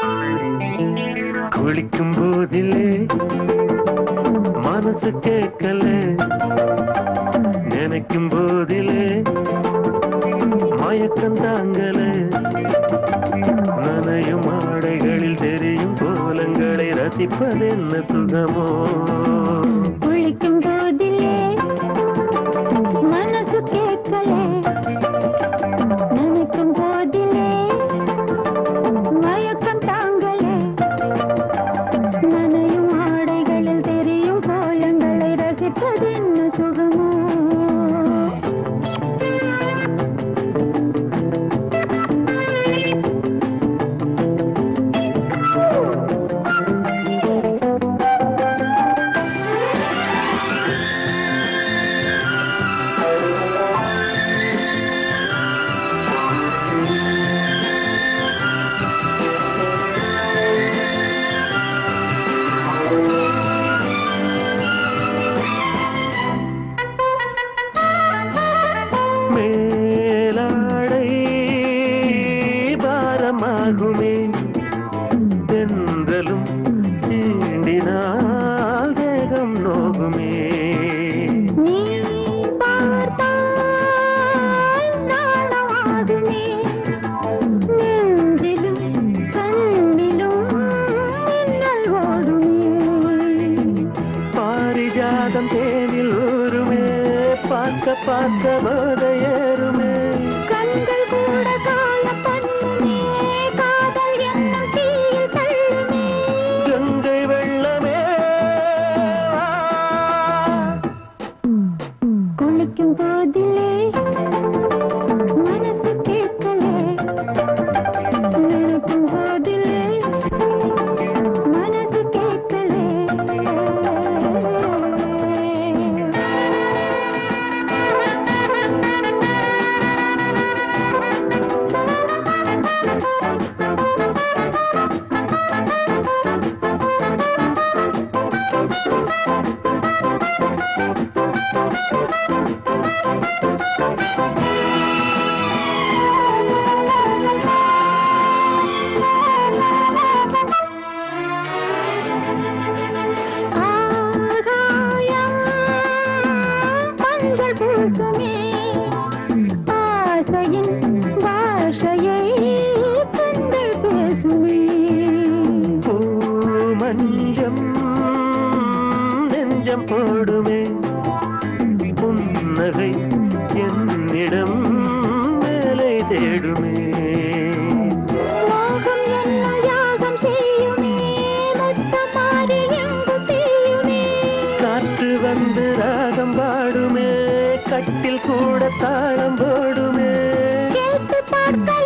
குளிக்கும் போதிலே மனசு கேட்கல நினைக்கும் போதிலே மயக்கம் தாங்கல நனையும் ஆடைகளில் தெரியும் கோலங்களை ரசிப்பதென்ன சுகமோ குளிக்கும் போதிலே மனசு கேட்கலே நினைக்கும் போதிலே மயக்கம் தாங்கலே நனையும் ஆடைகளில் தெரியும் கோலங்களை ரசிப்பது என்ன சுகமோ மேலாடை பாரமாகுமே தென்றலும் தீண்டினால் தேகம் நோகுமே நீ பார்த்தால் நாணமாகுமே நெஞ்சிலும் கண்ணிலும் மின்னல் ஓடுமே பாரிஜாதம் தேனில் ஊருமே பார்க்க பார்க்க போதையேறுமே கண்கள் கூட காய பண்ணுமே காதல் என்னும் தீயில் தள்ளுமே கங்கை வெள்ளமே வா. குளிக்கும் போதிலே மனசு கேட்கலே நினைக்கும் போதிலே மனசு கேட்கலே ஆகாயம் மஞ்சள் பூசுமே ஆசையின் பாஷையை கண்கள் பேசுமே பூ மஞ்சம் நெஞ்சம் போடுமே புன்னகை என்னிடம் மேலே தேடுமே மோகம் என்னும் யாகம் செய்யுமே முத்தம் மாறி எங்கும் தீயுமே காற்று வந்து ராகம் பாடுமே கட்டில் கூட தாளம் போடுமே கேட்டு பார்க்க